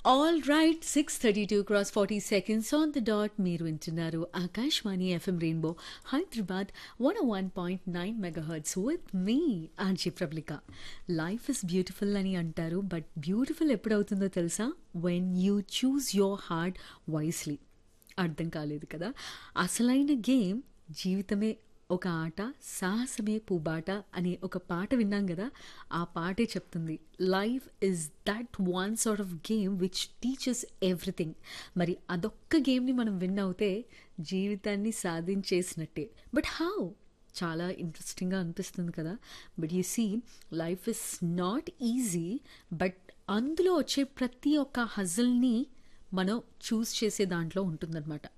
all right six thirty two cross forty seconds on the dot మీరు వింటున్నారు Akashvani FM rainbow Hyderabad one one point nine mega hertz with me RJ ప్రబ్లిక life is beautiful అని అంటారు but beautiful ఎప్పుడవుతుందో తెలుసా when you choose your heart wisely అర్థం కాలేదు కదా అసలైన గేమ్ జీవితమే ఒక ఆట సాహసమే పూబాట అనే ఒక పాట విన్నాం కదా ఆ పాటే చెప్తుంది life is that one sort of game which teachers everything మరి అదొక్క గేమ్ని మనం విన్ అవుతే జీవితాన్ని సాధించేసినట్టే బట్ హౌ చాలా ఇంట్రెస్టింగ్గా అనిపిస్తుంది కదా but you see life is not easy but అందులో వచ్చే ప్రతి ఒక్క హజల్ని మనం చూస్ చేసే దాంట్లో ఉంటుందన్నమాట